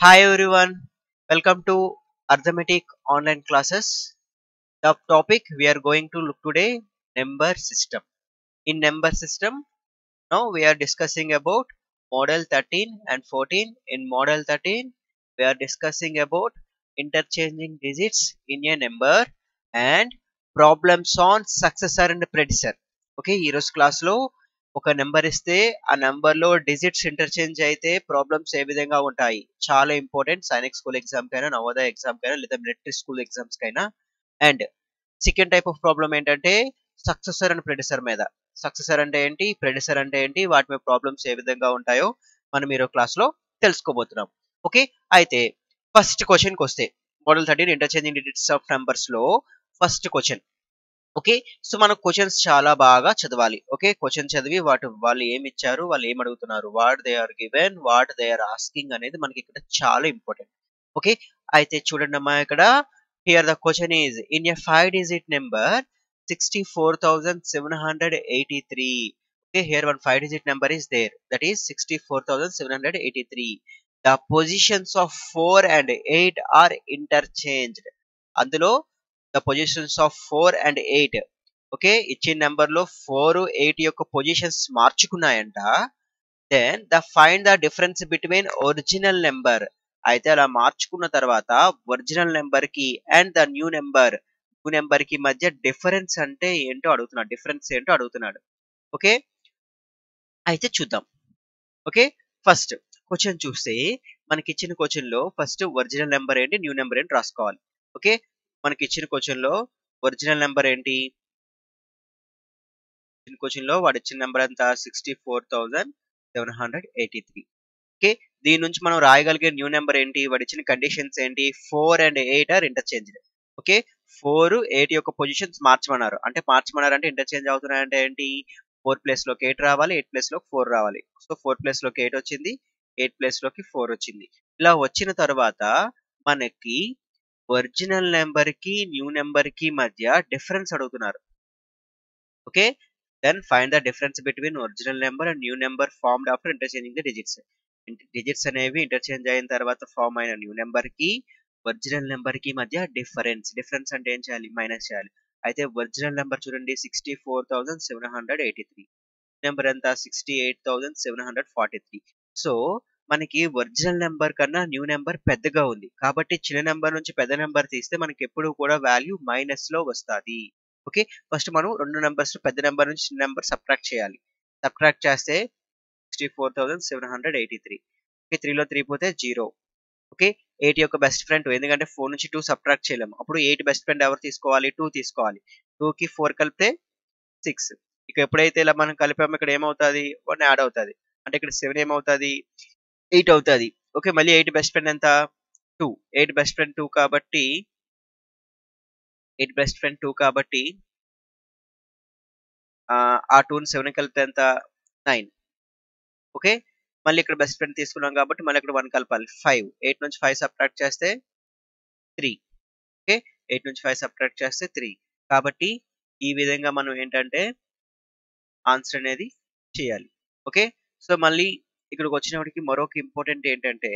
Hi everyone, welcome to Arithmetic online classes. The topic we are going to look today number system. In number system, now we are discussing about model 13 and 14. In model 13, we are discussing about interchanging digits in a number and problems on successor and predecessor. Okay ఈరోజు క్లాస్లో ఒక number ఇస్తే ఆ number లో digits interchange అయితే problems ఏ విధంగా ఉంటాయి చాలా ఇంపార్టెంట్ సైనిక్ స్కూల్ ఎగ్జామ్ కైనా నవోదయ ఎగ్జామ్ కైనా లేదా మిలిటరీ స్కూల్ ఎగ్జామ్స్ కైనా and second type of problem ఏంటంటే సక్సెసర్ అండ్ ప్రెడిసర్ మీద సక్సెసర్ అంటే ఏంటి ప్రెడిసర్ అంటే ఏంటి వాటి మీద ప్రాబ్లమ్స్ ఏ విధంగా ఉంటాయో మనం ఈరోజు క్లాస్ లో తెలుసుకోబోతున్నాం ఓకే అయితే ఫస్ట్ క్వశ్చన్కి వస్తే model thirteen interchanging digits of numbers లో ఫస్ట్ క్వశ్చన్ ఓకే సో మనం క్వశ్చన్స్ చాలా బాగా చదవాలి ఓకే క్వశ్చన్ చదివి వాటి వాళ్ళు ఏమి ఇచ్చారు వాళ్ళు ఏం అడుగుతున్నారు what they are given what they are asking అనేది మనకి ఇక్కడ చాలా ఇంపార్టెంట్ ఓకే అయితే చూడండి అమ్మా ఇక్కడ here the question is in a five digit number sixty four thousand seven hundred eighty three okay here one five digit number is there that is sixty four thousand seven hundred eighty three the positions of four and eight are interchanged అందులో the positions of four and eight okay ఇచ్చిన number లో four eight యొక్క పొజిషన్స్ మార్చుకున్నాయంట then the find the difference between original number అయితే అలా మార్చుకున్న తర్వాత ఒరిజినల్ నెంబర్ కి and the new number new number కి మధ్య డిఫరెన్స్ అంటే ఏంటో అడుగుతున్నాడు డిఫరెన్స్ ఏంటో అడుగుతున్నాడు ఓకే అయితే చూద్దాం ఓకే ఫస్ట్ క్వశ్చన్ చూస్తే మనకి ఇచ్చిన క్వశ్చన్ లో ఫస్ట్ ఒరిజినల్ నెంబర్ ఏంటి న్యూ నెంబర్ ఏంటి రాసుకోవాలి ఓకే మనకి ఇచ్చిన క్వశ్చన్ లో ఒరిజినల్ నెంబర్ ఏంటి ఇచ్చిన క్వశ్చన్ లో వాడు ఇచ్చిన నెంబర్ ఎంత sixty four thousand seven hundred eighty three okay దీని నుంచి మనం రాయగలిగే న్యూ నెంబర్ ఏంటి వాడు ఇచ్చిన కండిషన్స్ ఏంటి four and eight are interchange okay four eight యొక్క పొజిషన్స్ మార్చమన్నారు అంటే మార్చమన్నారు అంటే ఇంటర్చేంజ్ అవుతున్నాయంటే ఏంటి ఫోర్ ప్లేస్ లోకి ఎయిట్ రావాలి ఎయిట్ ప్లేస్ లోకి ఫోర్ రావాలి సో ఫోర్ ప్లేస్ లోకి ఎయిట్ వచ్చింది ఎయిట్ ప్లేస్ లోకి ఫోర్ వచ్చింది ఇలా వచ్చిన తర్వాత మనకి ఒరిజినల్ నెంబర్ కి న్యూ నెంబర్ కి మధ్య డిఫరెన్స్ అడుగుతున్నారు okay then find the difference between original number and new number formed after interchanging the digits digits అనేవి ఇంటర్చేంజ్ అయిన తర్వాత ఫామ్ అయిన న్యూ నెంబర్ కి ఒరిజినల్ నెంబర్ కి మధ్య డిఫరెన్స్ డిఫరెన్స్ అంటే ఏం చేయాలి మైనస్ చేయాలి అయితే ఒరిజినల్ నెంబర్ చూడండి sixty four thousand seven hundred eighty three number ఎంత sixty eight thousand seven hundred forty three so మనకి ఒరిజినల్ నెంబర్ కన్నా న్యూ నెంబర్ పెద్దగా ఉంది కాబట్టి చిన్న నెంబర్ నుంచి పెద్ద నెంబర్ తీస్తే మనకి ఎప్పుడు కూడా వాల్యూ మైనస్ లో వస్తుంది ఓకే ఫస్ట్ మనం రెండు నెంబర్స్ పెద్ద నెంబర్ నుంచి చిన్న నెంబర్ సబ్ట్రాక్ట్ చేయాలి సబ్ట్రాక్ట్ చేస్తే sixty four thousand seven hundred eighty three okay త్రీలో త్రీ పోతే జీరో ఓకే ఎయిట్ యొక్క బెస్ట్ ఫ్రెండ్ ఎందుకంటే ఫోర్ నుంచి టూ సబ్ట్రాక్ట్ చేయలేము అప్పుడు ఎయిట్ బెస్ట్ ఫ్రెండ్ ఎవరు తీసుకోవాలి టూ తీసుకోవాలి టూకి ఫోర్ కలిపితే సిక్స్ ఇక ఎప్పుడైతే ఇలా మనం కలిపామో ఇక్కడ ఏమవుతుంది వన్ యాడ్ అవుతుంది అంటే ఇక్కడ సెవెన్ ఏమవుతుంది ఎయిట్ అవుతుంది ఓకే మళ్ళీ ఎయిట్ బెస్ట్ ఫ్రెండ్ ఎంత two eight best friend two కాబట్టి ఎయిట్ బెస్ట్ ఫ్రెండ్ టూ కాబట్టి ఆ టూని సెవెన్ కలిపితే ఎంత నైన్ ఓకే మళ్ళీ ఇక్కడ బెస్ట్ ఫ్రెండ్ తీసుకున్నాం కాబట్టి మళ్ళీ ఇక్కడ వన్ కలపాలి ఫైవ్ ఎయిట్ నుంచి ఫైవ్ సబ్ట్రాక్ట్ చేస్తే త్రీ ఓకే ఎయిట్ నుంచి ఫైవ్ సబ్ట్రాక్ట్ చేస్తే త్రీ కాబట్టి ఈ విధంగా మనం ఏంటంటే ఆన్సర్ అనేది చేయాలి ఓకే సో మళ్ళీ ఇక్కడికి వచ్చినప్పటికి మరొక ఇంపార్టెంట్ ఏంటంటే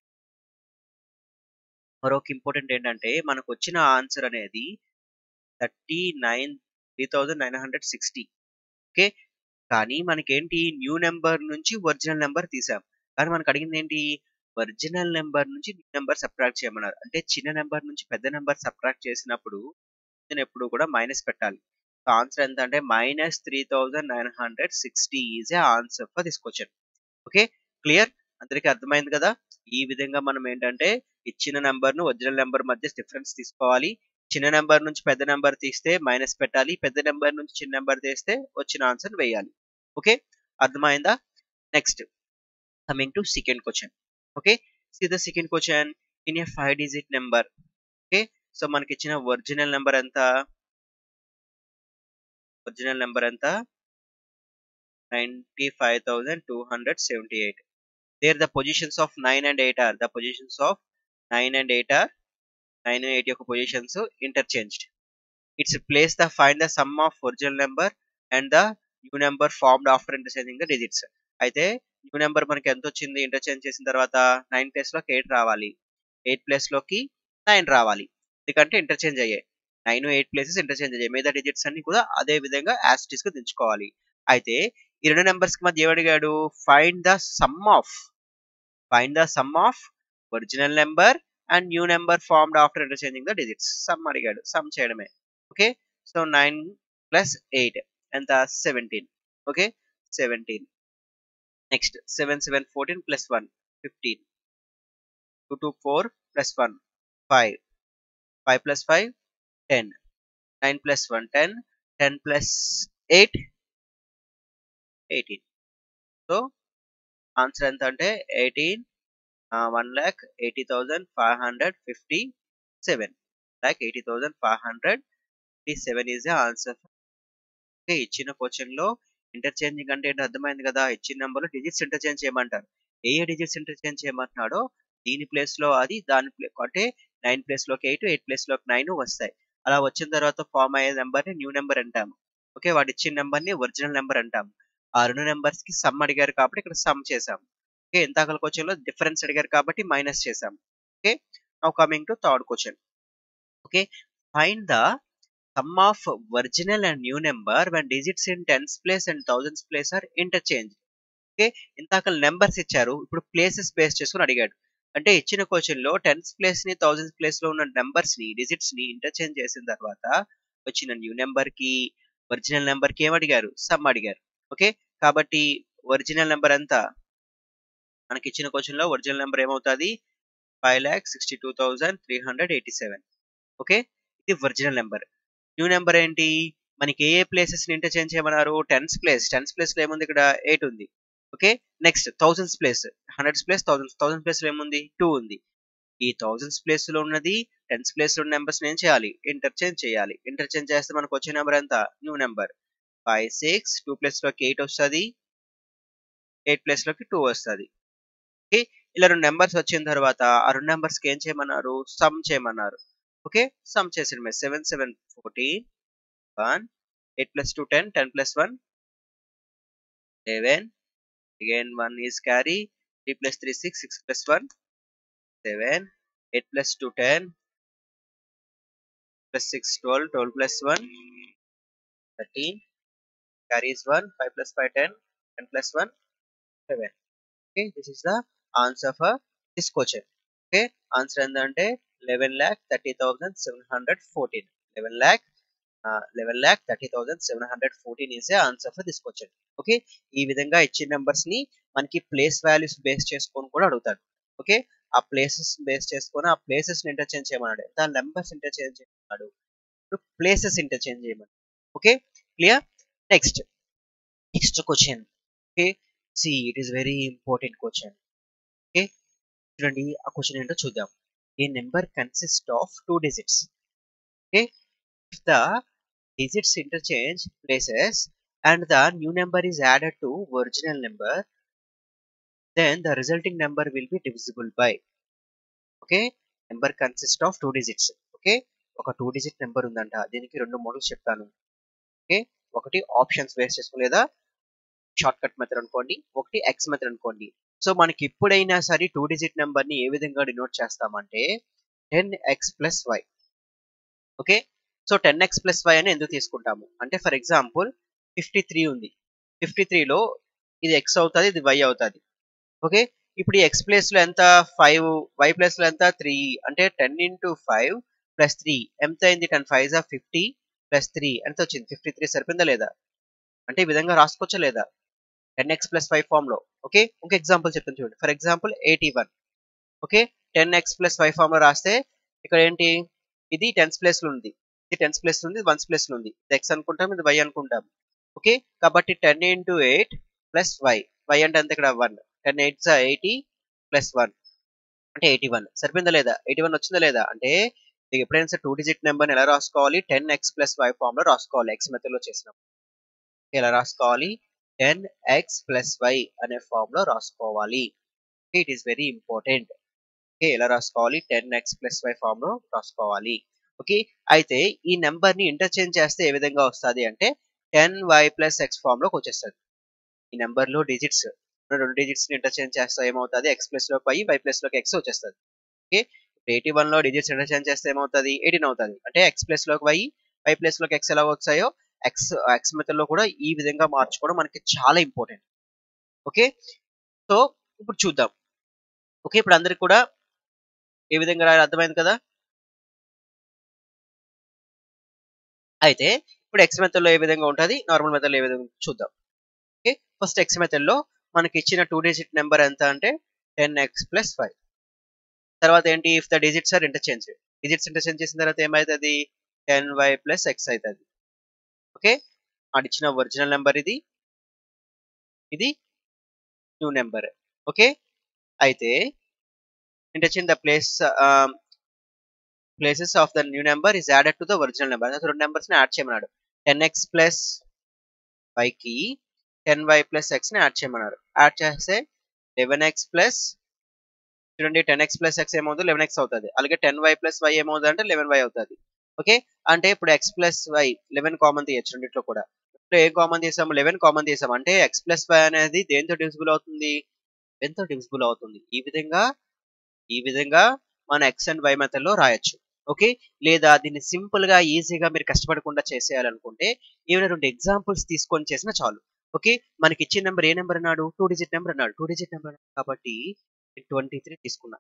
మరొక ఇంపార్టెంట్ ఏంటంటే మనకు వచ్చిన ఆన్సర్ అనేది thirty nine three thousand nine hundred sixty okay కానీ మనకేంటి న్యూ నెంబర్ నుంచి ఒరిజినల్ నెంబర్ తీసాం కానీ మనకు అడిగింది ఏంటి ఒరిజినల్ నెంబర్ నుంచి న్యూ నెంబర్ సబ్ట్రాక్ట్ చేయమన్నారు అంటే చిన్న నెంబర్ నుంచి పెద్ద నెంబర్ సబ్ట్రాక్ట్ చేసినప్పుడు నేను ఎప్పుడు కూడా మైనస్ పెట్టాలి ఆన్సర్ ఎంత అంటే minus three thousand nine hundred sixty is A answer for this question okay clear అందరికీ అర్థమైంది కదా ఈ విధంగా మనం ఏంటంటే ఇచ్చిన నెంబర్ ను ఒరిజినల్ నెంబర్ మధ్య డిఫరెన్స్ తీసుకోవాలి చిన్న నెంబర్ నుంచి పెద్ద నెంబర్ తీస్తే మైనస్ పెట్టాలి పెద్ద నెంబర్ నుంచి చిన్న నెంబర్ తీస్తే వచ్చిన ఆన్సర్ వేయాలి ఓకే అర్థమైందా next coming to second question okay see the second question in a five digit number okay so మనకి ఇచ్చిన ఒరిజినల్ నెంబర్ ఎంత ఒరిజినల్ నెంబర్ ఎంత ninety five thousand two hundred seventy eight there the positions of nine and eight are the positions of nine and eight are nine eight యొక్క positions interchanged its place the find the sum of original number and the new number formed after interchanging the digits అయితే new number మనకి ఎంత వచ్చింది interchange చేసిన తర్వాత nine place లోకి eight రావాలి eight place లోకి నైన్ రావాలి ఎందుకంటే ఇంటర్చేంజ్ అయ్యాయి నైన్ ఎయిట్ ప్లేసెస్ ఇంటర్చేంజ్ అయ్యాయి మిగతా డిజిట్స్ అన్ని కూడా అదే విధంగా యాస్టిస్ గా దించుకోవాలి అయితే ఈ రెండు నెంబర్స్ కి మధ్య ఏమడిగాడు find the sum of find the sum of original number and new number formed after interchanging the digits sum అడిగాడు సమ్ చేయడమే okay so nine plus eight ఎంత seventeen okay seventeen next seven seven fourteen plus one fifteen two two four plus one five five plus five ten nine plus one ten ten plus eight eighteen so answer ఎంత అంటే eighteen one lakh eighty thousand five hundred fifty seven lakh eighty thousand five hundred fifty seven is the answer okay ఇచ్చిన question లో interchanging అంటే ఏంటో అర్థమైంది కదా ఇచ్చిన number లో డిజిట్స్ ఇంటర్చేంజ్ చేయమంటారు ఏ ఏ డిజిట్స్ ఇంటర్చేంజ్ చేయమంటున్నాడో దీని ప్లేస్ లో అది దాని ప్లే అంటే నైన్ ప్లేస్ లోకి ఎయిట్ ఎయిట్ ప్లేస్ లోకి నైన్ వస్తాయి అలా వచ్చిన తర్వాత ఫామ్ అయ్యే నెంబర్ ని న్యూ నెంబర్ అంటాము ఓకే వాడు ఇచ్చిన నెంబర్ ని ఒరిజినల్ నెంబర్ అంటాము ఆ రెండు నెంబర్స్ కి సమ్ అడిగారు కాబట్టి ఇక్కడ సమ్ చేసాం ఓకే ఇంతాకల క్వశ్చన్ లో డిఫరెన్స్ అడిగారు కాబట్టి మైనస్ చేసాం okay now coming to third question okay find the sum of original and new number when digits in tens place and thousands place are interchange okay ఇంతాక numbers ఇచ్చారు ఇప్పుడు places base చేసుకుని అడిగాడు అంటే ఇచ్చిన క్వశ్చన్ లో tens place ని thousands place లో ఉన్న నెంబర్స్ ని డిజిట్స్ ని ఇంటర్చేంజ్ చేసిన తర్వాత వచ్చిన న్యూ నెంబర్ కి ఒరిజినల్ నెంబర్ కి ఏం అడిగారు సమ్ అడిగారు ఓకే కాబట్టి ఒరిజినల్ నెంబర్ ఎంత మనకి ఇచ్చిన క్వశ్చన్ లో ఒరిజినల్ నెంబర్ ఏమవుతుంది five lakh sixty two thousand three hundred eighty seven okay ఇది ఒరిజినల్ నెంబర్ న్యూ నెంబర్ ఏంటి మనకి ఏ ఏ ప్లేసెస్ ని ఇంటర్చేంజ్ చేయమన్నారు టెన్స్ ప్లేస్ టెన్స్ ప్లేస్ లో ఏముంది ఇక్కడ ఎయిట్ ఉంది okay next thousands place hundreds place thousands thousand place లో ఏముంది టూ ఉంది ఈ థౌసండ్స్ ప్లేస్ లో ఉన్నది టెన్స్ ప్లేస్ లో ఉన్న నెంబర్స్ ఏం చేయాలి ఇంటర్చేంజ్ చేయాలి ఇంటర్చేంజ్ చేస్తే మనకు వచ్చే నెంబర్ ఎంత new number five six two place లోకి ఎయిట్ వస్తుంది ఎయిట్ ప్లేస్ లోకి టూ వస్తుంది ఓకే ఇలా రెండు నెంబర్స్ వచ్చిన తర్వాత ఆ రెండు నెంబర్స్ కి ఏం చేయమన్నారు సమ్ చేయమన్నారు ఓకే సమ్ చేసిన seven seven fourteen one eight plus two ten ten plus one eleven again 1 is carry 3 plus 3 6 6 plus 1 7 8 plus 2 10 plus 6 12 12 plus 1 13 carry is 1 5 plus 5 10 10 plus 1 7 okay this is the answer for this question okay answer ఏంటంటే 11 lakh 30714 11 lakh uh, 11 lakh 30714 is the answer for this question okay ఈ విధంగా ఇచ్చిన numbers ని మనకి place values base చేసుకొని కూడా అడుగుతాడు okay ఆ ప్లేసెస్ బేస్ చేసుకొని ఆ ప్లేసెస్ ని ఇంటర్చేంజ్ చేయమన్నాడు ఎంత నెంబర్స్ ఇంటర్చేంజ్ చేయమన్నాడు ఇప్పుడు ప్లేసెస్ ఇంటర్చేంజ్ చేయమన్నాడు okay clear next next question okay see it is very important question okay చూడండి ఆ క్వశ్చన్ ఏంటో చూద్దాం a number consist of two digits okay if the digits interchange places and the new number is added to original number then the resulting number will be divisible by okay number consists of two digits okay ఒక two digit number ఉందంట దీనికి రెండు models చెప్తాను okay ఒకటి options waste చేసుకో లేదా short cut method అనుకోండి ఒకటి ఎక్స్ మెథడ్ అనుకోండి సో మనకి ఎప్పుడైనా సరే టూ డిజిట్ నెంబర్ ని ఏ విధంగా డినోట్ చేస్తామంటే ten x plus y okay so ten x plus y అని ఎందుకు తీసుకుంటాము అంటే ఫర్ ఎగ్జాంపుల్ ఫిఫ్టీ త్రీ ఉంది ఫిఫ్టీ త్రీలో ఇది ఎక్స్ అవుతుంది ఇది వై అవుతుంది ఓకే ఇప్పుడు ఈ ఎక్స్ ప్లేస్ లో ఎంత ఫైవ్ వై ప్లేస్ లో ఎంత త్రీ అంటే ten into five plus three ఎంత అయింది టెన్ ఫైవ్ జా ఫిఫ్టీ ప్లస్ త్రీ ఎంత వచ్చింది ఫిఫ్టీ త్రీ సరిపోయిందా లేదా అంటే ఈ విధంగా రాసుకోవచ్చా లేదా ten x plus five form లో ఓకే ఒక ఎగ్జాంపుల్ చెప్తాను చూడండి for example eighty one okay ten x plus five form లో రాస్తే ఇక్కడ ఏంటి ఇది టెన్స్ ప్లేస్ లో ఉంది ఇది టెన్స్ ప్లేస్ లో ఉంది వన్స్ ప్లేస్ లో ఉంది ఇది ఎక్స్ అనుకుంటాం ఇది వై అనుకుంటాం ఓకే కాబట్టి ten into eight plus y y అంటే అంత ఇక్కడ one ten eight eighty plus one అంటే ఎయిటీ వన్ సరిపోయిందా లేదా ఎయిటీ వన్ వచ్చిందా లేదా అంటే మీకు ఎప్పుడైనా సరే టూ డిజిట్ నెంబర్ని ఎలా రాసుకోవాలి ten x plus y form లో రాసుకోవాలి ఎక్స్ మెథడ్ లో చేసినప్పుడు ఎలా రాసుకోవాలి టెన్ ఎక్స్ ప్లస్ వై అనే ఫామ్ లో రాసుకోవాలి it is very important okay ఎలా రాసుకోవాలి ten x plus y form లో రాసుకోవాలి ఓకే అయితే ఈ నెంబర్ ని ఇంటర్చేంజ్ చేస్తే ఏ విధంగా వస్తుంది అంటే ten y plus x form లోకి వచ్చేస్తుంది ఈ నెంబర్ లో డిజిట్స్ రెండు డిజిట్స్ ని ఇంటర్చేంజ్ చేస్తే ఏమవుతుంది ఎక్స్ ప్లస్ లోకి వై వై ప్లస్ లోకి ఎక్స్ వచ్చేస్తుంది ఓకే ఎయిటీ వన్ లో డిజిట్స్ ఇంటర్చేంజ్ చేస్తే ఏమవుతుంది ఎయిటీన్ అవుతుంది అంటే ఎక్స్ ప్లస్ లోకి వై వై ప్లస్ లోకి ఎక్స్ ఎలా వచ్చాయో ఎక్స్ ఎక్స్ మెథడ్ లో కూడా ఈ విధంగా మార్చుకోవడం మనకి చాలా ఇంపార్టెంట్ ఓకే సో ఇప్పుడు చూద్దాం ఓకే ఇప్పుడు అందరికి కూడా ఏ విధంగా రాయాలి అర్థమైంది కదా అయితే ఇప్పుడు ఎక్స్ మెథడ్ లో ఏ విధంగా ఉంటుంది నార్మల్ మెథడ్ లో ఏ విధంగా చూద్దాం ఓకే ఫస్ట్ ఎక్స్ మెథడ్ లో మనకి ఇచ్చిన టూ డిజిట్ నెంబర్ ఎంత అంటే టెన్ ఎక్స్ ప్లస్ ఫైవ్ తర్వాత ఏంటి if the digits are interchange digits interchange చేసిన తర్వాత ఏమవుతుంది టెన్ వై ప్లస్ ఎక్స్ అవుతుంది ఓకే ఇచ్చిన ఒరిజినల్ నెంబర్ ఇది ఇది న్యూ నెంబర్ ఓకే అయితే interchange the place places of the new number is added to the original number రెండు numbers ని యాడ్ చేయమన్నాడు టెన్ ఎక్స్ ప్లస్ వైకి టెన్ వై ప్లస్ ఎక్స్ ని యాడ్ చేయమన్నారు యాడ్ చేస్తే లెవెన్ ఎక్స్ ప్లస్ చూడండి ten x plus x ఏమవుతుంది eleven x అవుతుంది అలాగే టెన్ వై ప్లస్ వై ఏమవుతుంది అంటే లెవెన్ వై అవుతుంది ఓకే అంటే ఇప్పుడు x plus y eleven common తీయచ్చు రెండిట్లో కూడా ఇప్పుడు ఏం కామన్ తీసాము లెవెన్ కామన్ తీసాము అంటే ఎక్స్ ప్లస్ వై అనేది దేంతో డివిజిబుల్ అవుతుంది ఎంతో డివిజిబుల్ అవుతుంది ఈ విధంగా ఈ విధంగా మన ఎక్స్ అండ్ వై మెథడ్ లో రాయొచ్చు ఓకే లేదా దీన్ని సింపుల్ గా ఈజీగా మీరు కష్టపడకుండా చేసేయాలనుకుంటే ఏమైనా రెండు ఎగ్జాంపుల్స్ తీసుకొని చేసినా చాలు ఓకే మనకి ఇచ్చిన నెంబర్ ఏ నెంబర్ అన్నాడు టూ డిజిట్ నెంబర్ అన్నాడు టూ డిజిట్ నెంబర్ కాబట్టి ట్వంటీ త్రీ తీసుకున్నా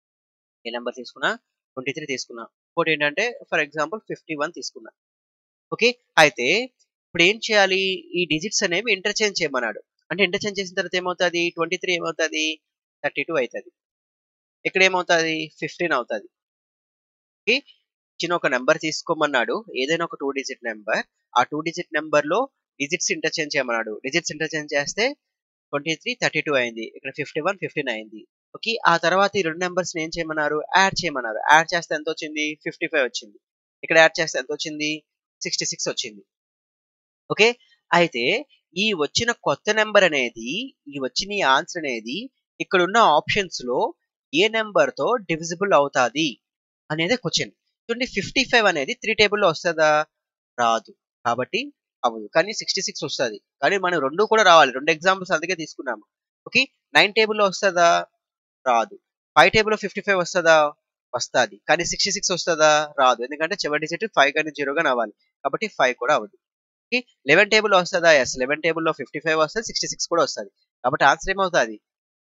ఏ నెంబర్ తీసుకున్నా ట్వంటీ త్రీ తీసుకున్నా ఇంకోటి ఏంటంటే ఫర్ ఎగ్జాంపుల్ ఫిఫ్టీ వన్ తీసుకున్నా ఓకే అయితే ఇప్పుడు ఏం చేయాలి ఈ డిజిట్స్ అనేవి ఇంటర్చేంజ్ చేయమన్నాడు అంటే ఇంటర్చేంజ్ చేసిన తర్వాత ఏమవుతుంది ట్వంటీ త్రీ ఏమవుతుంది థర్టీ టూ అవుతుంది ఇక్కడ ఏమవుతుంది ఫిఫ్టీన్ అవుతుంది ఓకే ఇచ్చిన ఒక నెంబర్ తీసుకోమన్నాడు ఏదైనా ఒక టూ డిజిట్ నెంబర్ ఆ టూ డిజిట్ నెంబర్ లో డిజిట్స్ ఇంటర్చేంజ్ చేయమన్నాడు డిజిట్స్ ఇంటర్చేంజ్ చేస్తే ట్వంటీ త్రీ థర్టీ టూ అయింది ఇక్కడ ఫిఫ్టీ వన్ ఫిఫ్టీన్ అయింది ఓకే ఆ తర్వాత ఈ రెండు నెంబర్స్ ఏం చేయమన్నారు యాడ్ చేయమన్నారు యాడ్ చేస్తే ఎంత వచ్చింది ఫిఫ్టీ ఫైవ్ వచ్చింది ఇక్కడ యాడ్ చేస్తే ఎంత వచ్చింది సిక్స్టీ సిక్స్ వచ్చింది ఓకే అయితే ఈ వచ్చిన కొత్త నెంబర్ అనేది ఈ వచ్చిన ఈ ఆన్సర్ అనేది ఇక్కడ ఉన్న ఆప్షన్స్ లో ఏ నెంబర్ తో డివిజిబుల్ అవుతాది అనేది క్వశ్చన్ చూడండి ఫిఫ్టీ ఫైవ్ అనేది త్రీ టేబుల్లో వస్తుందా రాదు కాబట్టి అవ్వదు కానీ సిక్స్టీ సిక్స్ వస్తుంది కానీ మనం రెండు కూడా రావాలి రెండు ఎగ్జాంపుల్స్ అందుకే తీసుకున్నాము ఓకే నైన్ టేబుల్లో వస్తుందా రాదు ఫైవ్ టేబుల్లో ఫిఫ్టీ ఫైవ్ వస్తుందా వస్తుంది కానీ సిక్స్టీ సిక్స్ వస్తుందా రాదు ఎందుకంటే చివరి డిజిట్ ఫైవ్ కానీ జీరో కానీ అవ్వాలి కాబట్టి ఫైవ్ కూడా అవ్వదు ఓకే లెవెన్ టేబుల్లో వస్తుందా ఎస్ లెవెన్ టేబుల్లో ఫిఫ్టీ ఫైవ్ వస్తుంది సిక్స్టీ సిక్స్ కూడా వస్తుంది కాబట్టి ఆన్సర్ ఏమవుతుంది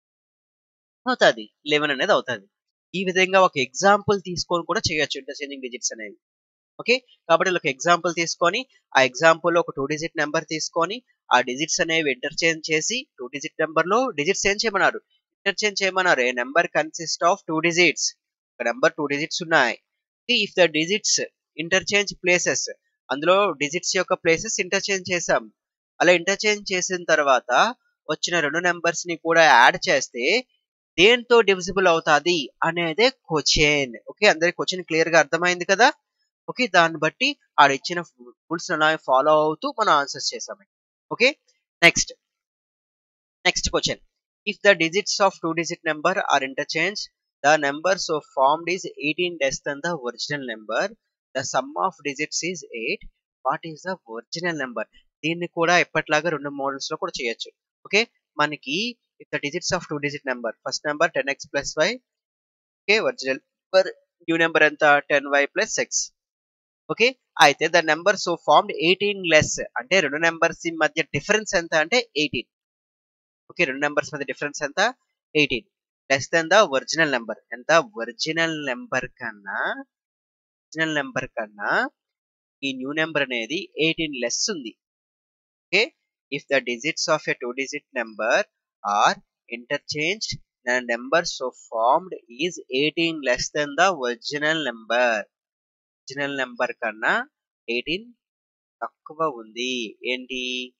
అవుతుంది లెవెన్ అనేది అవుతుంది ఈ విధంగా ఒక ఎగ్జాంపుల్ తీసుకొని కూడా చేయొచ్చు ఇంటర్చేంజింగ్ డిజిట్స్ అనేవి ఓకే కాబట్టి ఒక ఎగ్జాంపుల్ తీసుకొని ఆ ఎగ్జాంపుల్ ఒక టూ డిజిట్ నెంబర్ తీసుకొని ఆ డిజిట్స్ అనేవి ఇంటర్చేంజ్ చేసి టూ డిజిట్ నెంబర్ లో డిజిట్స్ ఏం చేయమన్నారు ఇంటర్చేంజ్ చేయమన్నారు a number consist of two digits ఒక నెంబర్ టూ డిజిట్స్ ఉన్నాయి if the digits interchange places అందులో డిజిట్స్ యొక్క ప్లేసెస్ ఇంటర్చేంజ్ చేసాం అలా ఇంటర్చేంజ్ చేసిన తర్వాత వచ్చిన రెండు నెంబర్స్ ని కూడా యాడ్ చేస్తే దేంతో డివిజిబుల్ అవుతాది అనేదే క్వశ్చన్ ఓకే అందరికి క్వశ్చన్ క్లియర్ గా అర్థమైంది కదా ఓకే దాన్ని బట్టి ఆడ ఇచ్చిన రూల్స్ అలా ఫాలో అవుతూ మనం ఆన్సర్స్ చేసాం okay next next question if the digits of two digit number are interchange the number so formed is eighteen less than the original number the sum of digits is eight what is the original number దీన్ని కూడా ఎప్పటిలాగా రెండు models లో కూడా చేయొచ్చు okay మనకి if the digits of two digit number first number ten x plus y okay original number new number ఎంత ten y plus x okay అయితే the number so formed eighteen less అంటే రెండు numbers మధ్య difference ఎంత అంటే eighteen okay రెండు numbers మధ్య difference ఎంత eighteen less than the original number ఎంత ఒరిజినల్ నెంబర్ కన్నా ఒరిజినల్ నెంబర్ కన్నా ఈ న్యూ నెంబర్ అనేది ఎయిటీన్ లెస్ ఉంది okay if the digits of a two digit number are interchange the number so formed is 18 less than the original number original number కన్నా eighteen తక్కువ ఉంది ఏంటి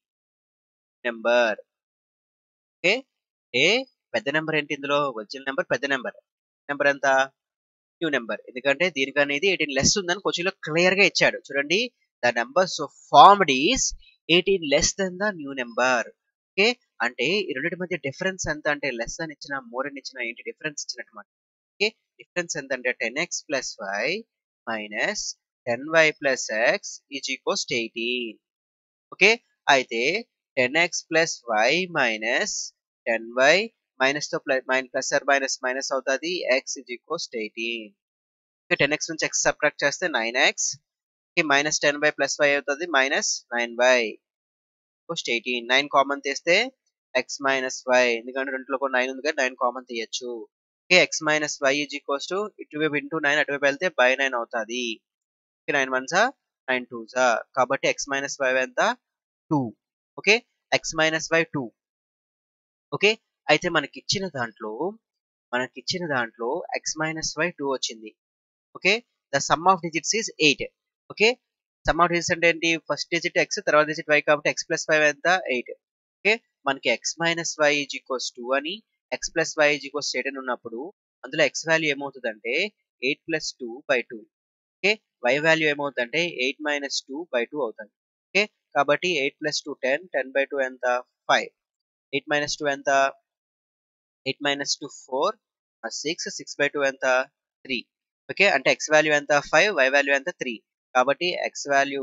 number okay ఏ పెద్ద number ఏంటి ఇందులో original number పెద్ద number number ఎంత new number ఎందుకంటే దీనికి అనేది ఎయిటీన్ లెస్ ఉందని క్వశ్చన్ లో క్లియర్ గా ఇచ్చాడు చూడండి the number so formed is eighteen less than the new number okay అంటే ఈ రెండింటి మధ్య డిఫరెన్స్ ఎంత అంటే లెస్ అని ఇచ్చిన మోర్ అని ఇచ్చిన ఏంటి డిఫరెన్స్ ఇచ్చినట్టు ఓకే డిఫరెన్స్ ఎంత అంటే ten x plus y minus ten y plus x is equals eighteen okay అయితే ten x plus y minus ten y minus తో plus plus or minus minus అవుతుంది x is equals eighteen okay ten x నుంచి x subtract చేస్తే nine x minus ten by plus y అవుతుంది minus nine by equals eighteen nine common తీస్తే x minus y ఎందుకంటే రెండులో కూడా nine ఉంది కదా నైన్ కామన్ తీయచ్చు okay x minus y is equals to ఇటువైపు ఇంటూ నైన్ అటువైపు వెళ్తే బై నైన్ అవుతుంది నైన్ వన్ జా నైన్ టూ జా కాబట్టి ఎక్స్ మైనస్ వై ఎంత two okay x minus y two okay అయితే మనకి ఇచ్చిన దాంట్లో మనకి ఇచ్చిన దాంట్లో ఎక్స్ మైనస్ వై టూ వచ్చింది okay the sum of digits is eight okay sum of digits అంటే ఏంటి ఫస్ట్ డిజిట్ ఎక్స్ తర్వాత డిజిట్ వై కాబట్టి ఎక్స్ ప్లస్ ఫైవ్ ఎంత ఎయిట్ ఓకే మనకి x minus y is equals two అని x plus y is equals eight అని ఉన్నప్పుడు అందులో ఎక్స్ వాల్యూ ఏమవుతుందంటే eight plus two by two okay y value ఏమవుతుందంటే eight minus two by two అవుతుంది okay కాబట్టి eight plus two ten ten by two ఎంత five eight minus two ఎంత eight minus two four six six by two ఎంత three okay అంటే x value ఎంత five y value ఎంత three కాబట్టి x value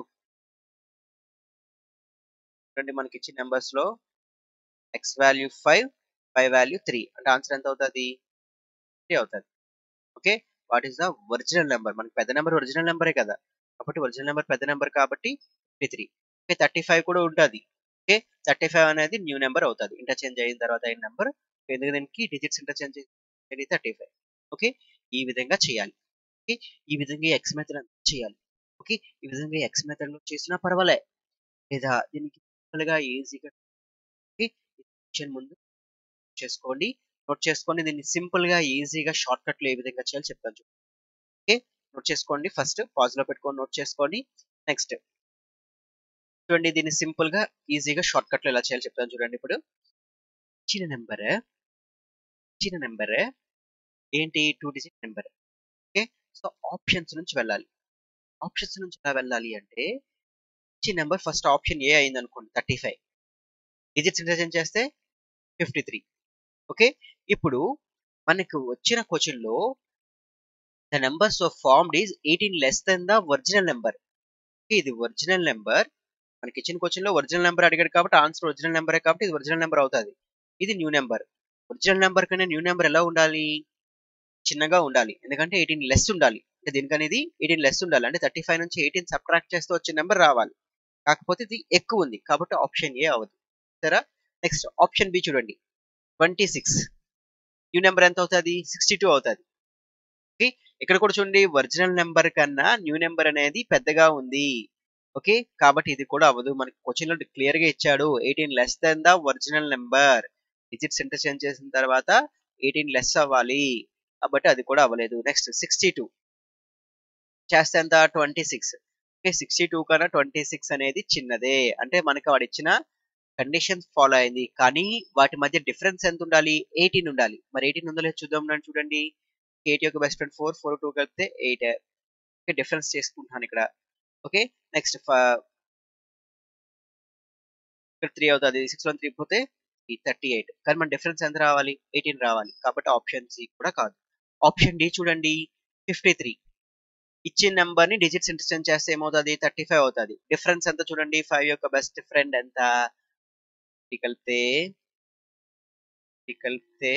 చూడండి మనకి ఇచ్చిన నెంబర్స్ లో x value five y value three అంటే ఆన్సర్ ఎంత అవుతుంది త్రీ అవుతుంది okay what is the original number మనకి పెద్ద నెంబర్ ఒరిజినల్ నెంబరే కదా కాబట్టి ఒరిజినల్ నెంబర్ పెద్ద నెంబర్ కాబట్టి fifty three okay thirty five కూడా ఉంటుంది ఓకే థర్టీ ఫైవ్ అనేది న్యూ నెంబర్ అవుతుంది ఇంటర్చేంజ్ అయిన తర్వాత అయిన నెంబర్ ఎందుకు దీనికి డిజిట్స్ ఇంటర్చేంజ్ అనేది థర్టీ ఫైవ్ ఓకే ఈ విధంగా చేయాలి ఓకే ఈ విధంగా ఎక్స్ మెథడ్ చేయాలి ఓకే ఈ విధంగా ఎక్స్ మెథడ్ లో చేసినా పర్వాలే లేదా దీనికి గా ఈజీగా ఓకే ముందు చేసుకోండి నోట్ చేసుకోండి దీన్ని సింపుల్ గా ఈజీగా షార్ట్ కట్ లో ఏ విధంగా చేయాలో చెప్తాను ఓకే నోట్ చేసుకోండి ఫస్ట్ పాజ్ లో పెట్టుకొని నోట్ చేసుకోండి నెక్స్ట్ చూడండి దీన్ని సింపుల్ గా ఈజీగా షార్ట్ కట్ లో ఎలా చేయాలో చెప్తాను చూడండి ఇప్పుడు ఇచ్చిన నెంబర్ ఇచ్చిన నెంబర్ ఏంటి two digit number okay so options నుంచి వెళ్ళాలి ఆప్షన్స్ నుంచి ఎలా వెళ్ళాలి అంటే ఇచ్చిన నెంబర్ ఫస్ట్ ఆప్షన్ ఏ అయింది అనుకోండి థర్టీ ఫైవ్ డిజిట్స్ ఇంటర్చేంజ్ చేస్తే ఫిఫ్టీ త్రీ ఓకే ఇప్పుడు మనకు వచ్చిన క్వశ్చన్ లో the numbers of formed is eighteen less than the original number ఇది ఒరిజినల్ నెంబర్ మనకి ఇచ్చిన క్వశ్చన్ లో ఒరిజినల్ నెంబర్ అడిగాడు కాబట్టి ఆన్సర్ ఒరిజినల్ నెంబరే కాబట్టి ఇది ఒరిజినల్ నెంబర్ అవుతుంది ఇది న్యూ నెంబర్ ఒరిజినల్ నెంబర్ కన్నా న్యూ నెంబర్ ఎలా ఉండాలి చిన్నగా ఉండాలి ఎందుకంటే ఎయిటీన్ లెస్ ఉండాలి అంటే దీనికనేది ఎయిటీన్ లెస్ ఉండాలి అంటే థర్టీ ఫైవ్ నుంచి ఎయిటీన్ సబ్ట్రాక్ట్ చేస్తే వచ్చే నెంబర్ రావాలి కాకపోతే ఇది ఎక్కువ ఉంది కాబట్టి ఆప్షన్ ఏ అవ్వదు సరే నెక్స్ట్ ఆప్షన్ బి చూడండి ట్వంటీ సిక్స్ న్యూ నెంబర్ ఎంత అవుతుంది సిక్స్టీ టూ అవుతుంది ఓకే ఇక్కడ కూడా చూడండి ఒరిజినల్ నెంబర్ కన్నా న్యూ నెంబర్ అనేది పెద్దగా ఉంది ఓకే కాబట్టి ఇది కూడా అవ్వదు మనకి క్వశ్చన్ లో క్లియర్ గా ఇచ్చాడు eighteen less than the original number digits interchange చేసిన తర్వాత ఎయిటీన్ లెస్ అవ్వాలి కాబట్టి అది కూడా అవ్వలేదు నెక్స్ట్ సిక్స్టీ టూ చేస్తే ఎంత twenty six okay sixty two కన్నా ట్వంటీ సిక్స్ అనేది చిన్నదే అంటే మనకి వాడు ఇచ్చిన కండిషన్స్ ఫాలో అయింది కానీ వాటి మధ్య డిఫరెన్స్ ఎంత ఉండాలి ఎయిటీన్ ఉండాలి మరి ఎయిటీన్ ఉందో లేదో చూద్దాం రండి చూడండి ఎయిట్ యొక్క best friend four four two కలిపితే ఎయిట్ ఓకే డిఫరెన్స్ చేసుకుంటున్నాను ఇక్కడ ఓకే నెక్స్ట్ ఇక్కడ త్రీ అవుతుంది సిక్స్ వన్ త్రీ పోతే థర్టీ ఎయిట్ కానీ మన డిఫరెన్స్ ఎంత రావాలి ఎయిటీన్ రావాలి కాబట్టి ఆప్షన్ సి కూడా కాదు ఆప్షన్ డి చూడండి ఫిఫ్టీ త్రీ ఇచ్చిన నెంబర్ ని డిజిట్స్ ఇంటర్చేంజ్ చేస్తే ఏమవుతుంది థర్టీ ఫైవ్ అవుతుంది డిఫరెన్స్ ఎంత చూడండి ఫైవ్ యొక్క బెస్ట్ ఫ్రెండ్ ఎంత కలిపితే కలిపితే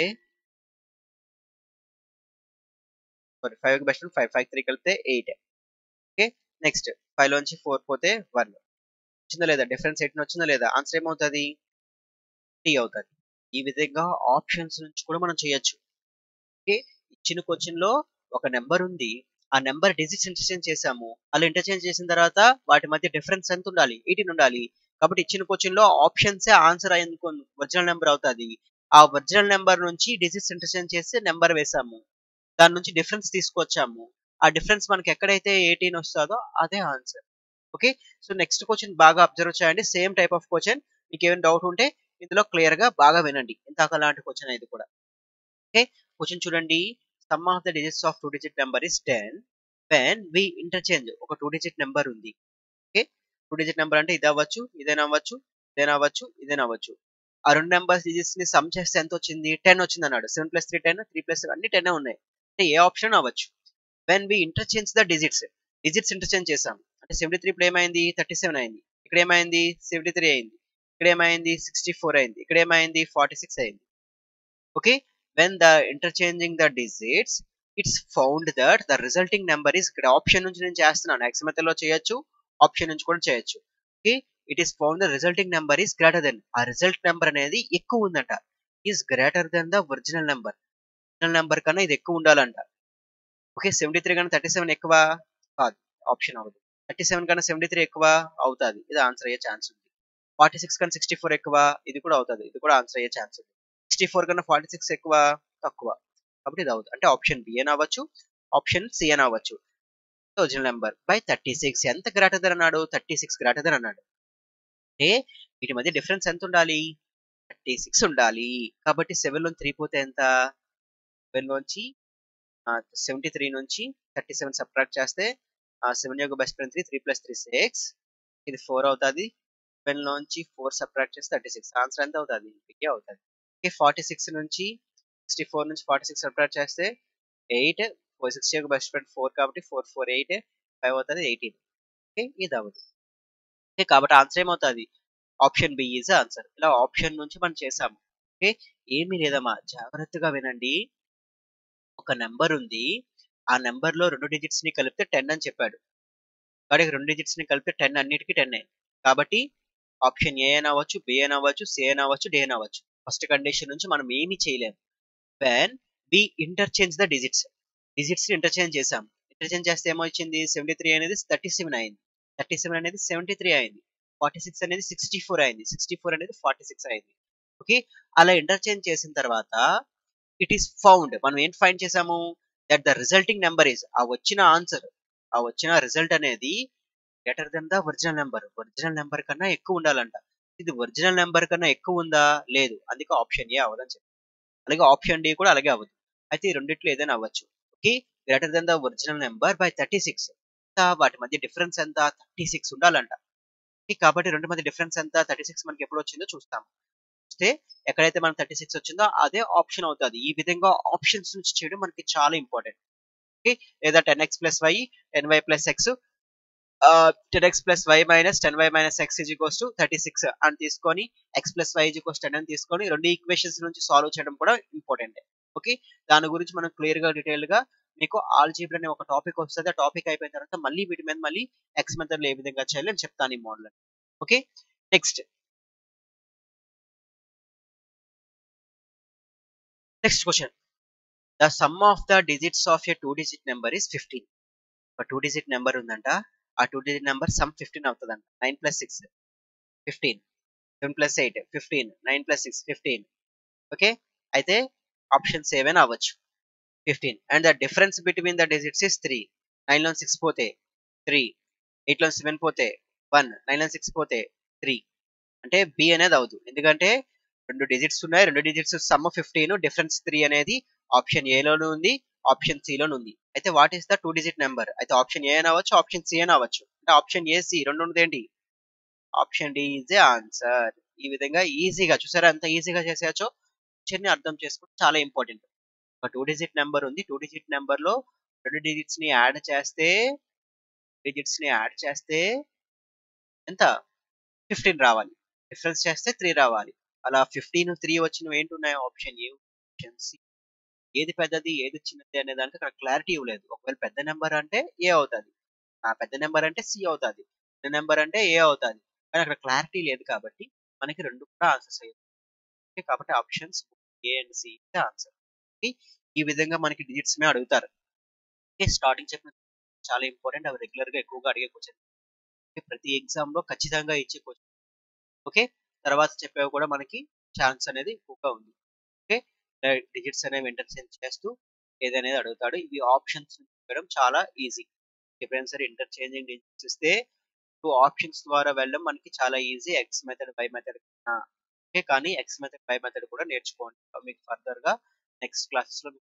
సారీ ఫైవ్ యొక్క best friend five five three కలిపితే ఎయిట్ ఓకే నెక్స్ట్ ఫైవ్ లోంచి ఫోర్ పోతే వన్ వచ్చిందా లేదా డిఫరెన్స్ ఎయిటీన్ వచ్చిందా లేదా ఆన్సర్ ఏమవుతుంది టీ అవుతుంది ఈ విధంగా ఆప్షన్స్ నుంచి కూడా మనం చేయొచ్చు ఓకే ఇచ్చిన క్వశ్చన్ లో ఒక నెంబర్ ఉంది ఆ నెంబర్ డిజిట్స్ ఇంటర్చేంజ్ చేసాము అలా ఇంటర్చేంజ్ చేసిన తర్వాత వాటి మధ్య డిఫరెన్స్ ఎంత ఉండాలి ఎయిటీన్ ఉండాలి కాబట్టి ఇచ్చిన క్వశ్చన్ లో ఆప్షన్సే ఆన్సర్ అయ్యేందుకు ఒరిజినల్ నెంబర్ అవుతుంది ఆ ఒరిజినల్ నెంబర్ నుంచి డిజిట్స్ ఇంటర్చేంజ్ చేసి నెంబర్ వేసాము దాని నుంచి డిఫరెన్స్ తీసుకొచ్చాము ఆ డిఫరెన్స్ మనకి ఎక్కడైతే ఎయిటీన్ వస్తుందో అదే answer okay so next question బాగా అబ్జర్వ్ చేయండి సేమ్ టైప్ ఆఫ్ క్వశ్చన్ మీకు ఏమైనా డౌట్ ఉంటే ఇందులో క్లియర్ గా బాగా వినండి ఇంతక లాంటి క్వశ్చన్ ఇది కూడా ఓకే క్వశ్చన్ చూడండి sum of the digits of two digit number is ten when we interchange ఒక టూ డిజిట్ నెంబర్ ఉంది ఓకే టూ డిజిట్ నెంబర్ అంటే ఇది అవ్వచ్చు ఇదేనా అవ్వచ్చు ఇదేనా అవ్వచ్చు ఇదేనా అవ్వచ్చు ఆ రెండు నెంబర్స్ డిజిట్స్ ని సమ్ చేస్తే ఎంత వచ్చింది టెన్ వచ్చింది అన్నాడు seven plus three ten three plus అన్ని టెన్ ఉన్నాయి అంటే ఏ ఆప్షన్ అవ్వచ్చు when we interchange the digits digits interchange చేసాం అంటే సెవెంటీ త్రీ ఇప్పుడు ఏమైంది థర్టీ సెవెన్ అయింది ఇక్కడ ఏమైంది సెవెంటీ త్రీ అయింది ఇక్కడ ఏమైంది సిక్స్టీ ఫోర్ అయింది ఇక్కడ ఏమైంది ఫార్టీ సిక్స్ అయింది okay when the interchanging the digits it's found that the resulting number is ఇక్కడ ఆప్షన్ నుంచి నేను చేస్తున్నాను ఎక్స్ మెథడ్ లో చేయొచ్చు ఆప్షన్ నుంచి కూడా చేయొచ్చు okay it is found the resulting number is greater than ఆ రిజల్ట్ నెంబర్ అనేది ఎక్కువ ఉందంట is greater than the original number original number కన్నా ఇది ఎక్కువ ఉండాలంట ఓకే సెవెంటీ త్రీ కన్నా థర్టీ సెవెన్ ఎక్కువ కాదు ఆప్షన్ అవ్వదు థర్టీ సెవెన్ కన్నా సెవెంటీ త్రీ ఎక్కువ అవుతుంది ఇది ఆన్సర్ అయ్యే ఛాన్స్ ఉంది ఫార్టీ సిక్స్ కన్నా సిక్స్టీ ఫోర్ ఎక్కువ ఇది కూడా అవుతుంది ఇది కూడా ఆన్సర్ అయ్యే ఛాన్స్ ఉంది సిక్స్టీ ఫోర్ కన్నా ఫార్టీ సిక్స్ ఎక్కువ తక్కువ కాబట్టి ఇది అవుతుంది అంటే ఆప్షన్ బి అని అవ్వచ్చు ఆప్షన్ సి అని అవ్వచ్చు original number by thirty six ఎంత గ్రేటర్ దెన్ అన్నాడు థర్టీ సిక్స్ గ్రేటర్ దెన్ అన్నాడు అంటే వీటి మధ్య డిఫరెన్స్ ఎంత ఉండాలి థర్టీ సిక్స్ ఉండాలి కాబట్టి సెవెన్ లో త్రీ పోతే ఎంత సెవెన్ లోంచి సెవెంటీ త్రీ నుంచి థర్టీ సెవెన్ సబ్ట్రాక్ట్ చేస్తే సెవెన్ యొక్క best friend three three plus three six ఇది ఫోర్ అవుతుంది సెవెన్ లోంచి ఫోర్ సబ్ట్రాక్ట్ చేస్తే థర్టీ సిక్స్ ఆన్సర్ ఎంత అవుతుంది బిగ్గే అవుతుంది ఓకే ఫార్టీ సిక్స్ నుంచి సిక్స్టీ ఫోర్ నుంచి ఫార్టీ సిక్స్ సబ్ట్రాక్ట్ చేస్తే ఎయిట్ ఫోర్ సిక్స్టీ యొక్క బెస్ట్ ఫ్రెండ్ ఫోర్ కాబట్టి ఫోర్ ఫోర్ ఎయిట్ ఫైవ్ అవుతుంది ఎయిటీన్ ఓకే ఇది అవుతుంది ఓకే కాబట్టి ఆన్సర్ ఏమవుతుంది ఆప్షన్ బి ఈజ్ ఆన్సర్ ఇలా ఆప్షన్ నుంచి మనం చేసాము ఓకే ఏమీ లేదమ్మా జాగ్రత్తగా వినండి ఒక నెంబర్ ఉంది ఆ నెంబర్ లో రెండు డిజిట్స్ ని కలిపితే టెన్ అని చెప్పాడు కాబట్టి రెండు డిజిట్స్ ని కలిపితే టెన్ అన్నిటికీ టెన్ కాబట్టి ఆప్షన్ ఏ అని అవ్వచ్చు బి అని అవ్వచ్చు సి అని అవ్వచ్చు డి అని అవ్వచ్చు ఫస్ట్ కండిషన్ నుంచి మనం ఏమీ చేయలేము when we interchange the digits digits interchange చేసాం ఇంటర్చేంజ్ చేస్తే ఏమో వచ్చింది సెవెంటీ త్రీ అనేది థర్టీ సెవెన్ అయింది థర్టీ సెవెన్ అనేది సెవెంటీ త్రీ అయింది ఫార్టీ సిక్స్ అనేది సిక్స్టీ ఫోర్ అయింది సిక్స్టీ ఫోర్ అనేది ఫార్టీ సిక్స్ అయింది ఓకే అలా ఇంటర్చేంజ్ చేసిన తర్వాత ఇట్ ఈస్ ఫౌండ్ మనం ఏం ఫైండ్ చేసాము that the resulting number is ఆ వచ్చిన ఆన్సర్ ఆ వచ్చిన రిజల్ట్ అనేది greater than the original number original number కన్నా ఎక్కువ ఉండాలంట ఇది ఒరిజినల్ నెంబర్ కన్నా ఎక్కువ ఉందా లేదు అందుకే ఆప్షన్ ఏ అవ్వదని చెప్పి అలాగే ఆప్షన్ డి కూడా అలాగే అవ్వదు అయితే ఈ రెండిట్లో ఏదైనా అవ్వచ్చు okay greater than the original number by thirty six వాటి మధ్య డిఫరెన్స్ ఎంత థర్టీ సిక్స్ ఉండాలంట కాబట్టి రెండు మధ్య డిఫరెన్స్ ఎంత థర్టీ సిక్స్ మనకి ఎప్పుడు వచ్చిందో చూస్తాం చూస్తే ఎక్కడైతే మనకి థర్టీ సిక్స్ వచ్చిందో అదే ఆప్షన్ అవుతుంది ఈ విధంగా ఆప్షన్స్ నుంచి చేయడం మనకి చాలా ఇంపార్టెంట్ ఓకే లేదా ten x plus y ten y plus x ten x plus y minus ten y minus x is equals to thirty six అని తీసుకొని x plus y is equals ten అని తీసుకొని రెండు ఈక్వేషన్స్ నుంచి solve చేయడం కూడా important okay దాని గురించి మనం క్లియర్ గా డీటెయిల్ గా మీకు ఆల్జీబ్రా అనే ఒక టాపిక్ వస్తుంది ఆ టాపిక్ అయిపోయిన తర్వాత మళ్ళీ వీటి మీద మళ్ళీ ఎక్స్ మెథడ్ లో ఏ విధంగా చేయాలి అని చెప్తాను ఈ model okay next next question the sum of the digits of a two digit number is fifteen ఒక టూ డిజిట్ నెంబర్ ఉందంట ఆ two digit number sum fifteen అవుతుందంట nine plus six fifteen seven plus eight fifteen nine plus six fifteen okay అయితే option seven అవ్వచ్చు fifteen and the difference between the digits is three nine లో six పోతే three eight లో seven పోతే one nine లో six పోతే three అంటే B అనేది అవదు ఎందుకంటే రెండు డిజిట్స్ ఉన్నాయి రెండు digits sum fifteen difference three అనేది ఆప్షన్ ఏలోనూ ఉంది ఆప్షన్ సిలోనూ ఉంది అయితే what is the two digit number అయితే ఆప్షన్ ఏ అని అవ్వచ్చు ఆప్షన్ సి అని అవ్వచ్చు అంటే ఆప్షన్ ఏ సి రెండు ఉన్నది ఏంటి option D is A answer ఈ విధంగా ఈజీగా చూసారా ఎంత ఈజీగా చేసేయచ్చో చిన్న అర్థం చేసుకోవడం చాలా ఇంపార్టెంట్ ఒక టూ డిజిట్ నెంబర్ ఉంది టూ డిజిట్ నెంబర్ లో రెండు డిజిట్స్ ని యాడ్ చేస్తే డిజిట్స్ ని యాడ్ చేస్తే ఎంత ఫిఫ్టీన్ రావాలి డిఫరెన్స్ చేస్తే త్రీ రావాలి అలా ఫిఫ్టీన్ త్రీ వచ్చినవి ఏంటున్నాయి ఆప్షన్ ఏ ఆప్షన్ సి ఏది పెద్దది ఏది చిన్నది అనే దానికి అక్కడ క్లారిటీ ఇవ్వలేదు ఒకవేళ పెద్ద నెంబర్ అంటే ఏ అవుతుంది ఆ పెద్ద నెంబర్ అంటే సి అవుతుంది చిన్న నెంబర్ అంటే ఏ అవుతుంది కానీ అక్కడ క్లారిటీ లేదు కాబట్టి మనకి రెండు కూడా ఆన్సర్స్ అయ్యాయి కాబట్టి options A and C answer ఈ విధంగా మనకి డిజిట్స్ మే అడుగుతారు ఓకే స్టార్టింగ్ చెప్పిన చాలా ఇంపార్టెంట్ అవి రెగ్యులర్ గా ఎక్కువగా అడిగే క్వశ్చన్ ప్రతి ఎగ్జామ్ లో ఖచ్చితంగా ఇచ్చే క్వశ్చన్ ఓకే తర్వాత చెప్పేవి కూడా మనకి ఛాన్స్ అనేది ఎక్కువగా ఉంది ఓకే డిజిట్స్ అనేవి ఇంటర్చేంజ్ చేస్తూ ఏదనేది అడుగుతాడు ఇవి ఆప్షన్స్ చేయడం చాలా ఈజీ ఎప్పుడైనా సరే ఇంటర్చేంజింగ్ డిజిట్స్ ఇస్తే టూ ఆప్షన్స్ ద్వారా వెళ్ళడం మనకి చాలా easy x method by method okay కానీ ఎక్స్ మెథడ్ బై మెథడ్ కూడా నేర్చుకోండి మీకు ఫర్దర్ గా నెక్స్ట్ క్లాసెస్ లో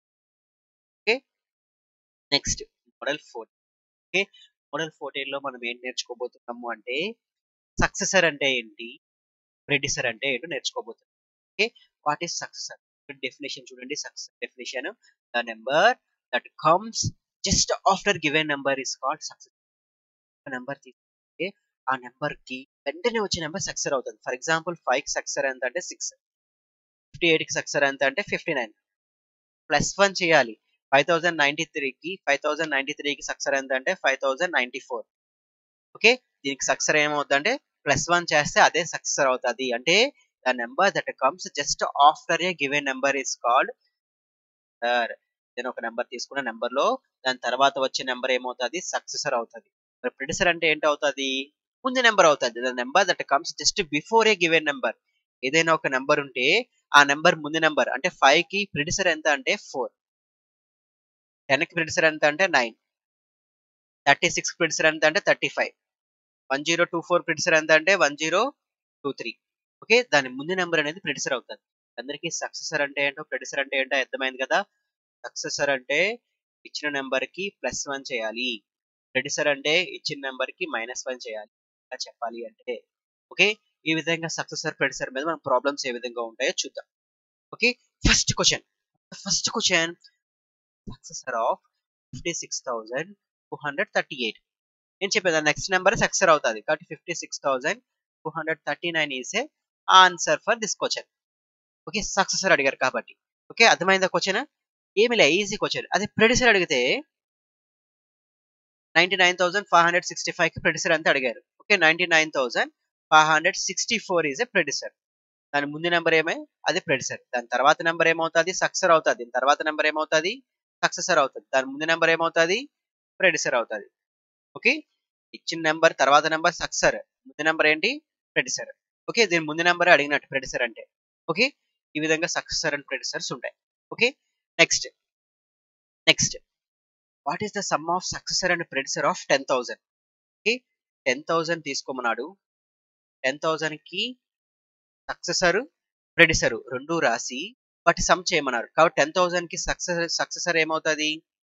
okay next model four okay model fourteen లో మనం ఏం నేర్చుకోబోతున్నాము అంటే సక్సెసర్ అంటే ఏంటి ప్రెడిసర్ అంటే ఏంటో నేర్చుకోబోతున్నాం okay what is successor definition చూడండి successor definition the number that comes just after given number is called successor number తీసుకుంటే ఆ నెంబర్ కి వెంటనే వచ్చే నెంబర్ సక్సెస్ అవుతుంది ఫర్ ఎగ్జాంపుల్ ఫైవ్ సక్సెస్ ఎంత అంటే సిక్స్ ఫిఫ్టీ ఎయిట్కి సక్సెసర్ ఎంత అంటే ఫిఫ్టీ నైన్ ప్లస్ వన్ చేయాలి ఫైవ్ థౌజండ్ నైంటీ త్రీకి ఫైవ్ థౌజండ్ నైంటీ త్రీకి సక్సెసర్ ఎంత అంటే five thousand ninety four okay దీనికి సక్సెసర్ ఏమవుతుందంటే ప్లస్ వన్ చేస్తే అదే సక్సెసర్ అవుతుంది అంటే the number that comes just after a given number is called sir నేను ఒక నెంబర్ తీసుకున్న నెంబర్ లో దాని తర్వాత వచ్చే నెంబర్ ఏమవుతుంది సక్సెసర్ అవుతుంది మరి ప్రిడిసర్ అంటే ఏంటి అవుతుంది ముందు నెంబర్ అవుతుంది the number that comes just before a given number ఏదైనా ఒక నెంబర్ ఉంటే ఆ నెంబర్ ముందు నెంబర్ అంటే ఫైవ్ కి ప్రిడిసర్ ఎంత అంటే ఫోర్ టెన్ కి ప్రిడిసర్ ఎంత అంటే నైన్ థర్టీ సిక్స్ ప్రిడిసర్ ఎంత అంటే thirty five one zero two four predecessor ఎంత అంటే one zero two three okay దాని ముందు నెంబర్ అనేది ప్రిడిసర్ అవుతుంది అందరికీ సక్సెసర్ అంటే ఏంటో ప్రిడిసర్ అంటే ఏంటో అర్థమైంది కదా సక్సెసర్ అంటే ఇచ్చిన నెంబర్ కి ప్లస్ వన్ చేయాలి ప్రిడిసర్ అంటే ఇచ్చిన నెంబర్ కి మైనస్ వన్ చేయాలి ఇలా చెప్పాలి అంటే ఓకే ఈ విధంగా సక్సెసర్ ప్రిడిసర్ మీద మన ప్రాబ్లమ్స్ ఏ విధంగా ఉంటాయో చూద్దాం okay first question first question successor of fifty six thousand two hundred thirty eight నేను చెప్పేది నెక్స్ట్ నెంబర్ సక్సెసర్ అవుతుంది కాబట్టి fifty six thousand two hundred thirty nine is a answer for this question okay successor అడిగారు కాబట్టి okay అర్థమైందా question ఏమి లే easy question అదే ప్రెడిసర్ అడిగితే ninety nine thousand five hundred sixty five కి ప్రెడిసర్ అంతా అడిగారు okay ninety nine thousand five hundred sixty four is a predecessor దాని ముందు నెంబర్ ఏమే అది ప్రెడిసర్ దాని తర్వాత నెంబర్ ఏమవుతుంది సక్సెసర్ అవుతుంది దాని తర్వాత నెంబర్ ఏమవుతుంది సక్సెసర్ అవుతుంది దాని ముందు నెంబర్ ఏమవుతుంది ప్రెడిసర్ అవుతుంది ఓకే ఇచ్చిన నెంబర్ తర్వాత నెంబర్ సక్సెసర్ ముందు నెంబర్ ఏంటి ప్రెడిసర్ ఓకే దీని ముందు నెంబర్ అడిగినట్టు ప్రెడిసర్ అంటే ఓకే ఈ విధంగా సక్సెసర్ అండ్ ప్రెడిసర్స్ ఉంటాయి okay next next what is the sum of successor and predecessor of ten thousand okay ten thousand తీసుకోమన్నాడు టెన్ థౌసండ్ కి సక్సెసర్ ప్రెడిసర్ రెండు రాసి వాటి సమ్ చేయమన్నారు కాబట్టి టెన్ థౌసండ్ కి సక్సెసర్ సక్సెసర్ ఏమవుతుంది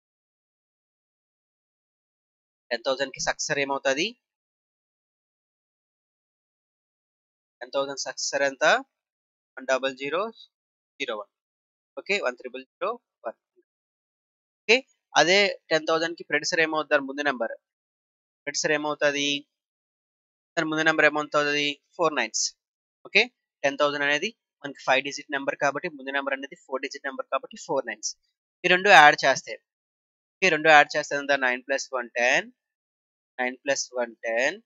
టెన్ థౌసండ్ కి సక్సెసర్ ఏమవుతుంది టెన్ థౌసండ్ సక్సెసర్ ఎంత one double zero zero one okay one triple zero one okay అదే టెన్ థౌసండ్ కి ప్రెడిసర్ ఏమవుతుంది ముందు నెంబర్ ప్రెడిసర్ ఏమవుతుంది దాని ముందు నెంబర్ ఏమవుతుంది four nines okay ten thousand అనేది మనకి ఫైవ్ డిజిట్ నెంబర్ కాబట్టి ముందు నెంబర్ అనేది ఫోర్ డిజిట్ నెంబర్ కాబట్టి ఫోర్ నైన్స్ ఈ రెండు యాడ్ చేస్తే ఓకే రెండు యాడ్ చేస్తే ఎంత nine plus one ten nine plus one ten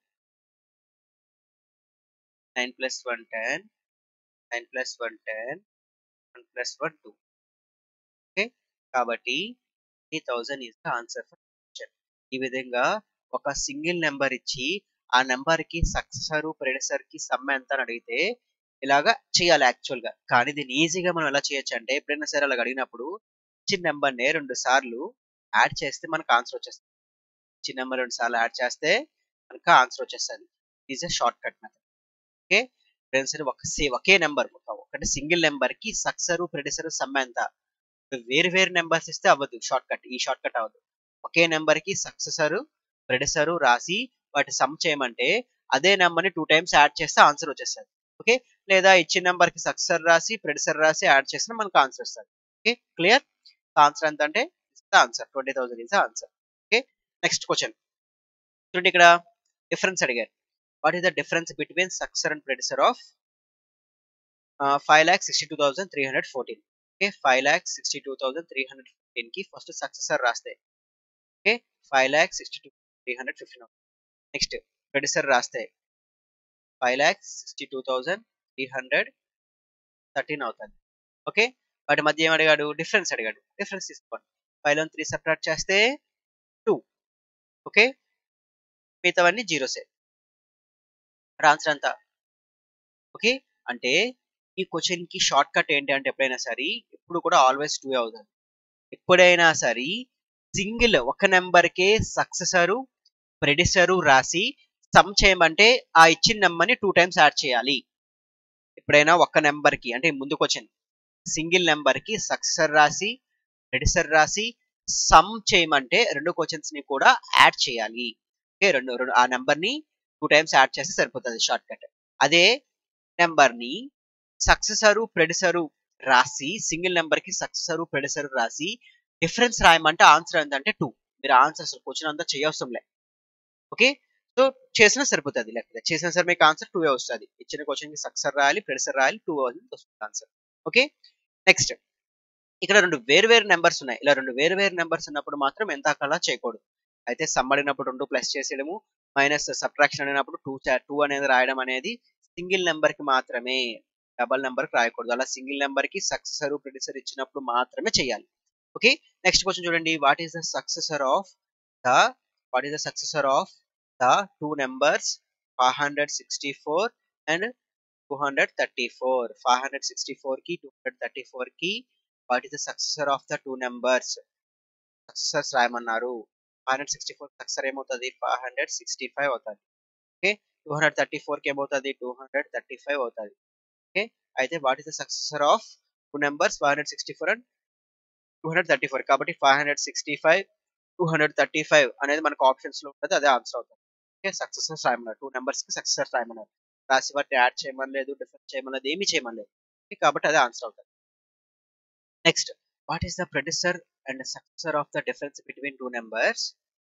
nine plus one ten nine plus one ten one plus one two okay కాబట్టి three thousand is the answer for question ఈ విధంగా ఒక single number ఇచ్చి ఆ number కి successor ప్రెడిసర్ కి some ఎంత అని అడిగితే ఇలాగా చేయాలి యాక్చువల్ గా కానీ దీన్ని ఈజీగా మనం ఎలా చేయొచ్చు అంటే ఎప్పుడైనా సరే అలా అడిగినప్పుడు ఇచ్చిన నెంబర్ నే రెండు సార్లు యాడ్ చేస్తే మనకు ఆన్సర్ వచ్చేస్తుంది ఇచ్చిన నెంబర్ రెండు సార్లు యాడ్ చేస్తే మనకు ఆన్సర్ వచ్చేస్తుంది is a short cut method okay friends ఒక సే ఒకే నెంబర్ ఒకటి సింగిల్ నెంబర్ కి సక్సెసర్ ప్రెడిసర్ సమ్ ఎంత వేరు వేరు నెంబర్స్ ఇస్తే అవ్వదు షార్ట్ కట్ ఈ షార్ట్ కట్ అవ్వదు ఒకే నెంబర్ కి సక్సెసర్ ప్రెడిసర్ రాసి వాటి సమ్ చేయమంటే అదే నెంబర్ ని టూ టైమ్స్ యాడ్ చేస్తే ఆన్సర్ వచ్చేస్తుంది ఓకే లేదా ఇచ్చిన నెంబర్ కి సక్సెసర్ రాసి ప్రెడిసర్ రాసి యాడ్ చేసినా మనకు ఆన్సర్ వస్తుంది ఓకే క్లియర్ ఆన్సర్ ఎంత అంటే answer twenty thousand is answer okay next question చూడండి ఇక్కడ డిఫరెన్స్ అడిగారు what is the difference between successor and predecessor of five lakh sixty two thousand three hundred fourteen okay five lakh sixty two thousand three hundred fifteen కి first successor రాస్తే okay five lakh sixty two three hundred fifteen next predecessor రాస్తే five lakh sixty two thousand three hundred thirteen అవుతుంది okay వాటి మధ్య ఏం అడిగాడు difference అడిగాడు difference తీసుకోండి ఫైవ్ లో త్రీ సపరేట్ చేస్తే టూ ఓకే మిగతావన్నీ జీరోసే ఆన్సర్ అంతా ఓకే అంటే ఈ క్వశ్చన్ కి షార్ట్ కట్ ఏంటి అంటే ఎప్పుడైనా సరే ఎప్పుడు కూడా ఆల్వేస్ టూ అవుతుంది ఎప్పుడైనా సరే సింగిల్ ఒక నెంబర్కే సక్సెసరు ప్రెడిసరు రాసి సమ్ చేయమంటే ఆ ఇచ్చిన నెంబర్ని టూ టైమ్స్ యాడ్ చేయాలి ఎప్పుడైనా ఒక్క నెంబర్కి అంటే ముందుకు వచ్చింది సింగిల్ నెంబర్కి సక్సెసర్ రాసి ప్రెడిసర్ రాసి సమ్ చేయమంటే రెండు క్వశ్చన్స్ ని కూడా యాడ్ చేయాలి ఓకే రెండు రెండు ఆ నెంబర్ని టూ టైమ్స్ యాడ్ చేస్తే సరిపోతుంది షార్ట్ కట్ అదే నెంబర్ని సక్సెసరు ప్రెడిసరు రాసి సింగిల్ నెంబర్కి సక్సెసరు ప్రెడిసరు రాసి డిఫరెన్స్ రాయమంటే ఆన్సర్ ఏంటంటే టూ మీరు ఆన్సర్ అసలు క్వశ్చన్ అంతా చేయవసరం లే ఓకే సో చేసినా సరిపోతుంది లేకపోతే చేసిన సరే మీకు ఆన్సర్ టూ వస్తుంది ఇచ్చిన క్వశ్చన్ కి సక్సెసర్ రాయాలి ప్రెడిసర్ రాయాలి టూ వస్తుంది ఆన్సర్ ఓకే నెక్స్ట్ ఇక్కడ రెండు వేరు వేరు నెంబర్స్ ఉన్నాయి ఇలా రెండు వేరు వేరు నెంబర్స్ ఉన్నప్పుడు మాత్రం ఎంత కలా చేయకూడదు అయితే సమ్ అడిగినప్పుడు రెండు ప్లస్ చేసేయడము మైనస్ సబ్ట్రాక్షన్ అడిగినప్పుడు టూ టూ అనేది రాయడం అనేది సింగిల్ నెంబర్ కి మాత్రమే డబల్ నెంబర్ కి రాయకూడదు అలా సింగిల్ నెంబర్ కి సక్సెసర్ ప్రిడిసర్ ఇచ్చినప్పుడు మాత్రమే చేయాలి ఓకే నెక్స్ట్ క్వశ్చన్ చూడండి what is the successor of the what is the successor of the two numbers five hundred sixty four and two hundred thirty four five hundred sixty four కి two hundred thirty four కి what is the successor of the two numbers successors రాయమన్నారు five hundred sixty four successor ఏమవుతుంది five hundred sixty five అవుతుంది okay two hundred thirty four కి ఏమవుతుంది two hundred thirty five అవుతుంది okay అయితే what is the successor of two numbers five hundred sixty four and two hundred thirty four కాబట్టి five hundred sixty five two hundred thirty five అనేది మనకు options లో ఉంటుంది అదే ఆన్సర్ అవుతుంది okay successors రాయమన్నారు టూ నెంబర్స్ కి సక్సెసర్స్ రాయమన్నారు రాసి వాటిని యాడ్ చేయమనలేదు డిఫరెన్స్ చేయమనలేదు ఏమీ చేయమనలేదు ఓకే కాబట్టి అదే ఆన్సర్ అవుతుంది next what is the producer and successor of the difference between two numbers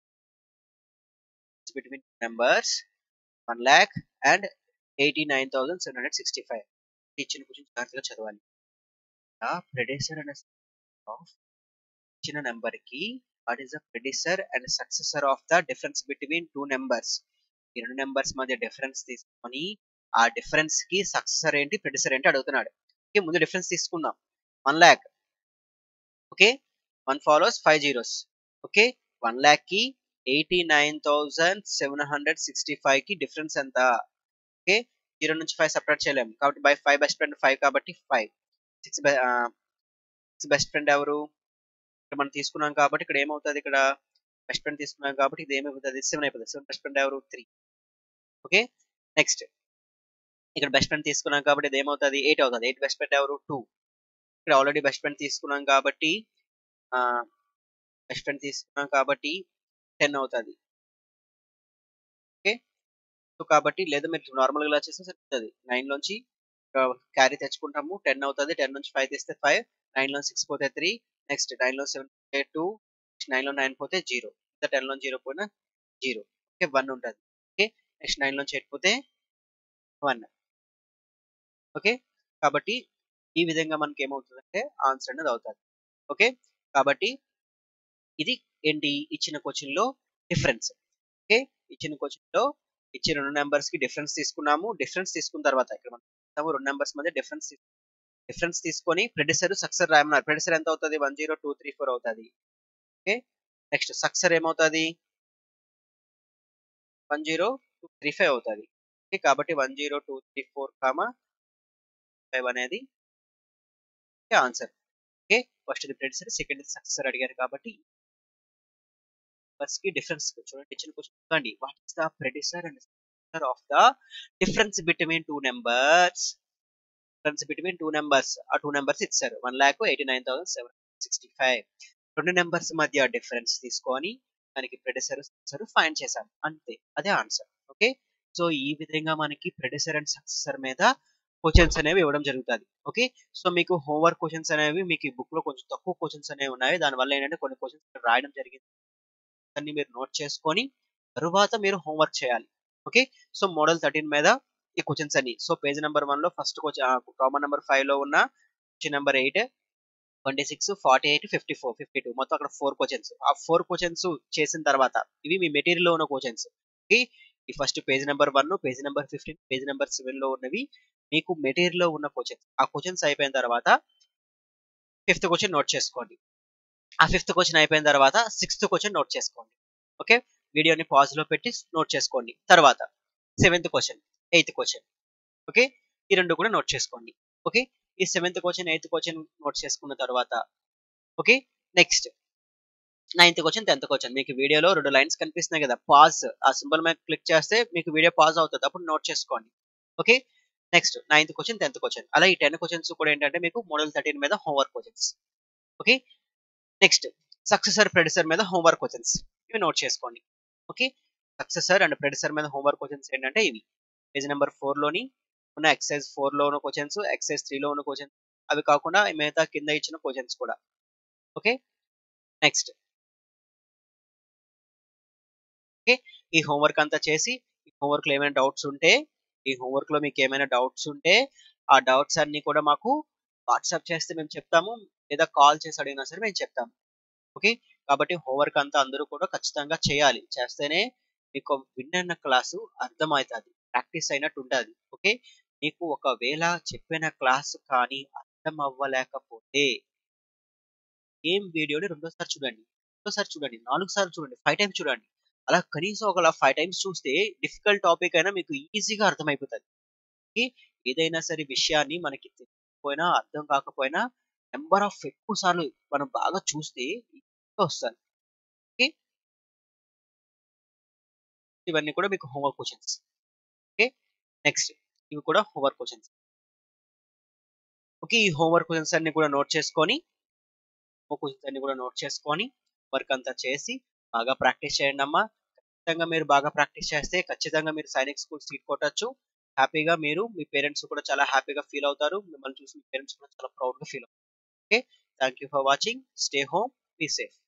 between two numbers one lakh and eighty nine thousand seven hundred sixty five ఇచ్చిన గురించి జాగ్రత్తగా చదవాలి ప్రొడ్యూసర్ అండ్ ఆఫ్ ఇచ్చిన number కి what is the producer and successor of the difference between two numbers ఈ రెండు numbers మధ్య difference తీసుకొని ఆ డిఫరెన్స్ కి సక్సెసర్ ఏంటి ప్రొడ్యూసర్ ఏంటి అడుగుతున్నాడు ఓకే ముందు డిఫరెన్స్ తీసుకుందాం one lakh okay one follows five zeros okay one lakh కి eighty nine thousand seven hundred sixty five కి డిఫరెన్స్ ఎంత ఓకే జీరో నుంచి ఫైవ్ సపరేట్ చేయలేము కాబట్టి by five best friend five కాబట్టి five six six best friend ఎవరు ఇక్కడ మనం తీసుకున్నాం కాబట్టి ఇక్కడ ఏమవుతుంది ఇక్కడ బెస్ట్ ఫ్రెండ్ తీసుకున్నాం కాబట్టి ఇది ఏమైపోతుంది సెవెన్ అయిపోతుంది సెవెన్ బెస్ట్ ఫ్రెండ్ ఎవరు త్రీ ఓకే నెక్స్ట్ ఇక్కడ బెస్ట్ ఫ్రెండ్ తీసుకున్నాం కాబట్టి ఇది ఏమవుతుంది ఎయిట్ అవుతుంది ఎయిట్ బెస్ట్ ఫ్రెండ్ ఎవరు టూ ఇక్కడ ఆల్రెడీ బెస్ట్ ఫ్రెండ్ తీసుకున్నాం కాబట్టి బెస్ట్ ఫ్రెండ్ తీసుకున్నాం కాబట్టి టెన్ అవుతుంది ఓకే సో కాబట్టి లేదా మీరు నార్మల్గా ఇలా చేస్తే సరిపోతుంది నైన్ లోంచి క్యారీ తెచ్చుకుంటాము టెన్ అవుతుంది టెన్ నుంచి ఫైవ్ తీస్తే ఫైవ్ నైన్ లో సిక్స్ పోతే త్రీ నెక్స్ట్ నైన్ లో సెవెన్ పోతే టూ నైన్ లో నైన్ పోతే జీరో టెన్ లో జీరో పోయినా జీరో ఓకే వన్ ఉంటుంది ఓకే నెక్స్ట్ నైన్ లోంచి ఎయిట్ పోతే వన్ ఓకే కాబట్టి ఈ విధంగా మనకి ఏమవుతుందంటే ఆన్సర్ అనేది అవుతుంది ఓకే కాబట్టి ఇది ఏంటి ఇచ్చిన క్వశ్చన్ లో డిఫరెన్స్ ఓకే ఇచ్చిన క్వశ్చన్ లో ఇచ్చిన రెండు నెంబర్స్ కి డిఫరెన్స్ తీసుకున్నాము డిఫరెన్స్ తీసుకున్న తర్వాత ఇక్కడ మనం రెండు నెంబర్స్ మధ్య డిఫరెన్స్ డిఫరెన్స్ తీసుకొని ప్రెడిసర్ సక్సర్ రాయమన్నారు ప్రెడిసర్ ఎంత అవుతుంది one zero two three four అవుతుంది ఓకే నెక్స్ట్ సక్సర్ ఏమవుతుంది one zero two three five అవుతుంది ఓకే కాబట్టి one zero two three four comma five అనేది ఆన్సర్ ఓకే ఫస్ట్ ఇది ప్రెడిసర్ సెకండ్ ఇది సక్సెసర్ అడిగారు కాబట్టి కి డిఫరెన్స్ చూడండి ఇచ్చిన క్వశ్చన్ చూడండి what is the predecessor and successor of the difference between two numbers difference between two numbers ఆ టూ నెంబర్స్ ఇచ్చారు one lakh eighty nine thousand seven sixty five రెండు నెంబర్స్ మధ్య డిఫరెన్స్ తీసుకొని దానికి ప్రెడిసర్ సక్సెసర్ ఫైండ్ చేశారు అంతే అదే ఆన్సర్ ఓకే సో ఈ విధంగా మనకి ప్రెడిసర్ అండ్ సక్సెసర్ మీద క్వశ్చన్స్ అనేవి ఇవ్వడం జరుగుతుంది ఓకే సో మీకు హోంవర్క్ క్వశ్చన్స్ అనేవి మీకు బుక్ లో కొంచెం తక్కువ క్వశ్చన్స్ అనేవి ఉన్నాయి దానివల్ల ఏంటంటే కొన్ని క్వశ్చన్స్ రాయడం జరిగింది అన్ని మీరు నోట్ చేసుకొని తరువాత మీరు హోంవర్క్ చేయాలి ఓకే సో మోడల్ థర్టీన్ మీద ఈ క్వశ్చన్స్ అన్ని సో పేజ్ నెంబర్ వన్ లో first question common number five లో ఉన్న question number eight twenty six forty eight fifty four fifty two మొత్తం అక్కడ ఫోర్ క్వశ్చన్స్ ఆ ఫోర్ క్వశ్చన్స్ చేసిన తర్వాత ఇవి మీ మెటీరియల్ లో ఉన్న క్వశ్చన్స్ ఓకే ఈ first page number one page number fifteen page number seven లో ఉన్నవి మీకు మెటీరియల్ లో ఉన్న క్వశ్చన్స్ ఆ క్వశ్చన్స్ అయిపోయిన తర్వాత ఫిఫ్త్ క్వశ్చన్ నోట్ చేసుకోండి ఆ ఫిఫ్త్ క్వశ్చన్ అయిపోయిన తర్వాత సిక్స్త్ క్వశ్చన్ నోట్ చేసుకోండి ఓకే వీడియోని పాజ్ లో పెట్టి నోట్ చేసుకోండి తర్వాత seventh question eighth question okay ఈ రెండు కూడా నోట్ చేసుకోండి ఓకే ఈ seventh question eighth question note చేసుకున్న తర్వాత okay next ninth question tenth question మీకు వీడియోలో రెండు లైన్స్ కనిపిస్తున్నాయి కదా పాజ్ ఆ సింబల్ మీద క్లిక్ చేస్తే మీకు వీడియో పాజ్ అవుతుంది అప్పుడు నోట్ చేసుకోండి okay next ninth question tenth question అలా ఈ టెన్ క్వశ్చన్స్ కూడా ఏంటంటే మీకు మోడల్ థర్టీన్ మీద homework questions okay next successor predecessor మీద హోంవర్క్ క్వశ్చన్స్ ఇవి నోట్ చేసుకోండి ఓకే సక్సెసర్ అండ్ ప్రెడిసర్ మీద హోంవర్క్ క్వశ్చన్స్ ఏంటంటే ఇవి పేజ్ నెంబర్ ఫోర్ లోని ఉన్న ఎక్సైజ్ ఫోర్ లో ఉన్న క్వశ్చన్స్ ఎక్సైజ్ త్రీ లో ఉన్న క్వశ్చన్స్ అవి కాకుండా మిగతా కింద ఇచ్చిన క్వశ్చన్స్ కూడా ఓకే నెక్స్ట్ ఓకే ఈ హోంవర్క్ అంతా చేసి ఈ హోంవర్క్ లో ఏమైనా డౌట్స్ ఉంటే ఈ హోంవర్క్ లో మీకు ఏమైనా డౌట్స్ ఉంటే ఆ డౌట్స్ అన్ని కూడా మాకు వాట్సాప్ చేస్తే మేము చెప్తాము లేదా కాల్ చేసి అడిగినా సరే మేము చెప్తాము ఓకే కాబట్టి హోంవర్క్ అంతా అందరూ కూడా ఖచ్చితంగా చేయాలి చేస్తేనే మీకు విన్న క్లాసు అర్థమవుతుంది ప్రాక్టీస్ అయినట్టు ఉంటుంది ఓకే మీకు ఒకవేళ చెప్పిన క్లాస్ కానీ అర్థం అవ్వలేకపోతే ఏం వీడియోని రెండోసారి చూడండి రెండోసారి చూడండి నాలుగు సార్లు చూడండి ఫైవ్ టైమ్స్ చూడండి అలా కనీసం ఒక ఫైవ్ టైమ్స్ చూస్తే డిఫికల్ట్ టాపిక్ అయినా మీకు ఈజీగా అర్థమైపోతుంది ఓకే ఏదైనా సరే విషయాన్ని మనకి తెలియకపోయినా అర్థం కాకపోయినా నెంబర్ ఆఫ్ ఎక్కువ సార్లు మనం బాగా చూస్తే వస్తుంది ఓకే ఇవన్నీ కూడా మీకు హోంవర్క్ క్వశ్చన్స్ ఓకే నెక్స్ట్ ఇవి కూడా హోంవర్క్ క్వశ్చన్స్ ఓకే ఈ హోంవర్క్ క్వశ్చన్స్ అన్ని కూడా నోట్ చేసుకొని హోంవర్క్ క్వశ్చన్స్ అన్ని కూడా నోట్ చేసుకొని వర్క్ అంతా చేసి బాగా ప్రాక్టీస్ చేయండి అమ్మా ఖచ్చితంగా మీరు బాగా ప్రాక్టీస్ చేస్తే ఖచ్చితంగా మీరు సైనిక్ స్కూల్ సీట్ కొట్టచ్చు హ్యాపీగా మీరు మీ పేరెంట్స్ కూడా చాలా హ్యాపీగా ఫీల్ అవుతారు మిమ్మల్ని చూసి మీ పేరెంట్స్ కూడా చాలా ప్రౌడ్గా ఫీల్ అవుతారు okay thank you for watching stay home be safe